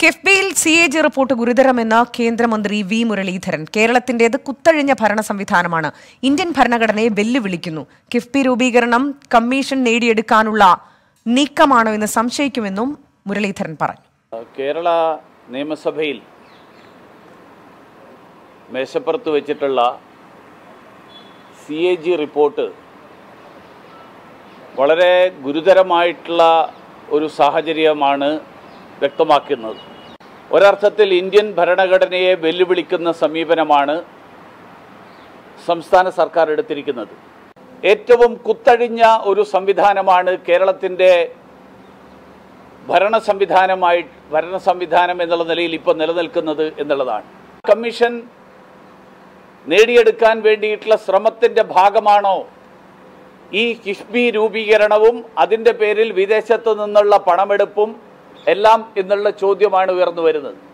കിഫ്ബിയിൽ C A G report ഗുരുതരമെന്ന് കേന്ദ്രമന്ത്രി വി മുരളീധരൻ കേരളത്തിന്റേത് കുത്തഴിഞ്ഞ ഭരണ സംവിധാനമാണ് ഇന്ത്യൻ ഭരണഘടനയെ വെല്ലുവിളിക്കുന്നു കിഫ്ബി രൂപീകരണം കമ്മീഷൻ നേടിയെടുക്കാനുള്ള നീക്കമാണോ എന്ന് സംശയിക്കുമെന്നും മുരളീധരൻ പറഞ്ഞു കേരള നിയമസഭയിൽ മേശപ്പുറത്ത് വെച്ചിട്ടുള്ള സി എ ജി റിപ്പോർട്ട് വളരെ ഗുരുതരമായിട്ടുള്ള ഒരു സാഹചര്യമാണ് വ്യക്തമാക്കുന്നത് ഒരർത്ഥത്തിൽ ഇന്ത്യൻ ഭരണഘടനയെ വെല്ലുവിളിക്കുന്ന സമീപനമാണ് സംസ്ഥാന സർക്കാർ എടുത്തിരിക്കുന്നത് ഏറ്റവും കുത്തഴിഞ്ഞ ഒരു സംവിധാനമാണ് കേരളത്തിൻ്റെ ഭരണ സംവിധാനമായി ഭരണ സംവിധാനം എന്നുള്ള നിലയിൽ ഇപ്പോൾ നിലനിൽക്കുന്നത് എന്നുള്ളതാണ് കമ്മീഷൻ നേടിയെടുക്കാൻ വേണ്ടിയിട്ടുള്ള ശ്രമത്തിൻ്റെ ഭാഗമാണോ ഈ കിഫ്ബി രൂപീകരണവും അതിൻ്റെ പേരിൽ വിദേശത്തു നിന്നുള്ള പണമെടുപ്പും എല്ലാം എന്നുള്ള ചോദ്യമാണ് ഉയർന്നു വരുന്നത്